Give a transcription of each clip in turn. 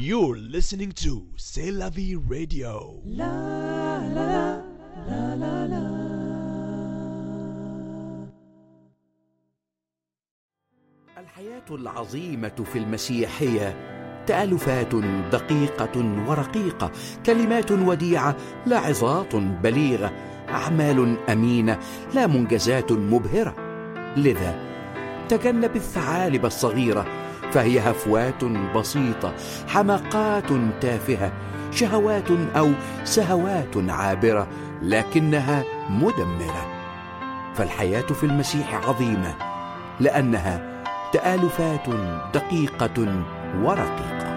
You're listening to C'est la vie radio. الحياة العظيمة في المسيح هي تألفات دقيقة ورقيقة كلمات وديعة لا عظات بليغة أعمال أمينة لا منجزات مبهرة لذا تجنب الثعالب الصغيرة فهي هفوات بسيطة حماقات تافهة شهوات أو سهوات عابرة لكنها مدمرة فالحياة في المسيح عظيمة لأنها تآلفات دقيقة ورقيقة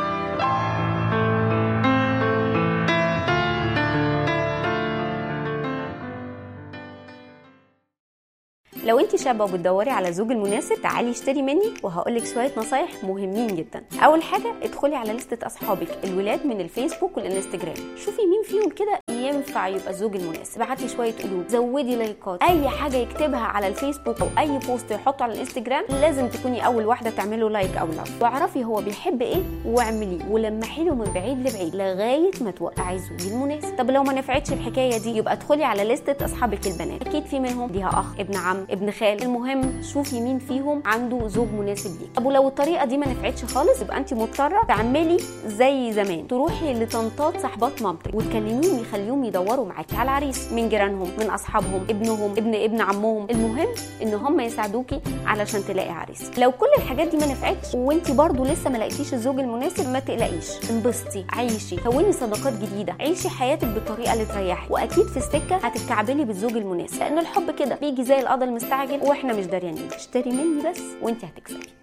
لو انت شابه وبتدوري على الزوج المناسب تعالي اشتري مني وهقولك شويه نصايح مهمين جدا اول حاجه ادخلي على لستة اصحابك الولاد من الفيسبوك والانستجرام شوفي مين فيهم كده ينفع يبقى الزوج المناسب ابعتي شويه قلوب زودي لايكات اي حاجه يكتبها على الفيسبوك او اي بوست يحطه على الانستجرام لازم تكوني اول واحده تعمله لايك او لاف واعرفي هو بيحب ايه واعمليه ولمحي له من بعيد لبعيد لغايه ما توقعي الزوج المناسب طب لو ما نفعتش الحكايه دي يبقى ادخلي على لستة اصحابك البنات اكيد في منهم ليها اخ ابن عم ابن خال المهم شوفي مين فيهم عنده زوج مناسب ليك طب ولو الطريقه دي ما نفعتش خالص يبقى انت مضطره تعملي زي زمان تروحي لطنطات صاحبات مامتك وتكلميهم يخليهم يدوروا معاكي على عريس من جيرانهم من اصحابهم ابنهم ابن ابن عمهم المهم ان هم يساعدوكي علشان تلاقي عريس لو كل الحاجات دي ما نفعتش وانت برضو لسه ما لقيتيش الزوج المناسب ما تقلقيش انبسطي عيشي كوني صداقات جديده عيشي حياتك بالطريقه اللي تريحك واكيد في السكه هتتكعبلي بالزوج المناسب لان الحب كده بيجي زي القضا المستعجل واحنا مش داريانين اشتري مني بس وانت هتكسبي